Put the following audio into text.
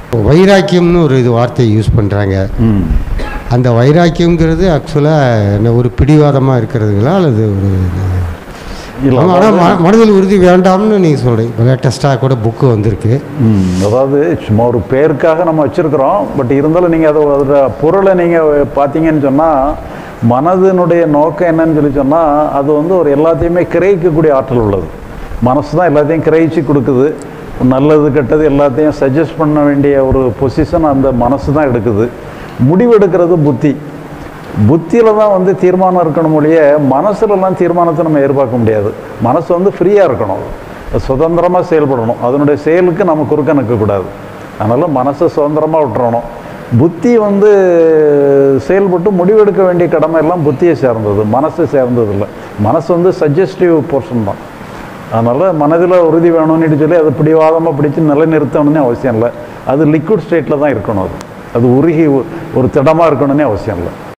வைராக்கியம்னு ஒரு இது வார்த்தையை யூஸ் பண்ணுறாங்க ம் அந்த வைராக்கியம்ங்கிறது ஆக்சுவலாக என்ன ஒரு பிடிவாதமாக இருக்கிறதுங்களா அல்லது ஒரு இல்லை ஆனால் மனதில் உறுதி வேண்டாம்னு நீங்கள் சொல்கிறீங்க இப்போ லேட்டஸ்ட்டாக கூட புக்கு வந்திருக்கு ம், அதாவது சும்மா ஒரு பேருக்காக நம்ம வச்சுருக்கிறோம் பட் இருந்தாலும் நீங்கள் அதை அதோட பொருளை நீங்கள் பார்த்தீங்கன்னு சொன்னால் மனதினுடைய நோக்கம் என்னன்னு சொல்லி சொன்னால் அது வந்து ஒரு எல்லாத்தையுமே கிரகிக்கக்கூடிய ஆற்றல் உள்ளது மனசு தான் எல்லாத்தையும் கிரகிச்சு கொடுக்குது நல்லது கெட்டது எல்லாத்தையும் சஜஸ்ட் பண்ண வேண்டிய ஒரு பொசிஷன் அந்த மனசு தான் எடுக்குது முடிவெடுக்கிறது புத்தி புத்தியில் தான் வந்து தீர்மானம் இருக்கணும் ஒழிய மனசுலலாம் தீர்மானத்தை நம்ம எதிர்பார்க்க முடியாது மனசு வந்து ஃப்ரீயாக இருக்கணும் சுதந்திரமாக செயல்படணும் அதனுடைய செயலுக்கு நம்ம குறுக்க நிற்கக்கூடாது அதனால் மனசை சுதந்திரமாக விட்டுறணும் புத்தி வந்து செயல்பட்டு முடிவெடுக்க வேண்டிய கடமை எல்லாம் புத்தியை சேர்ந்தது மனசு சேர்ந்தது இல்லை மனசு வந்து சஜஸ்டிவ் போர்ஷன் தான் அதனால் மனதில் உறுதி வேணும்னு சொல்லி அதை பிடிவாதமாக பிடிச்சு நிலைநிறுத்தணும்னு அவசியம் இல்லை அது லிக்விட் ஸ்டேட்டில் தான் இருக்கணும் அது அது உருகி ஒரு திடமாக இருக்கணும்னு அவசியம் இல்லை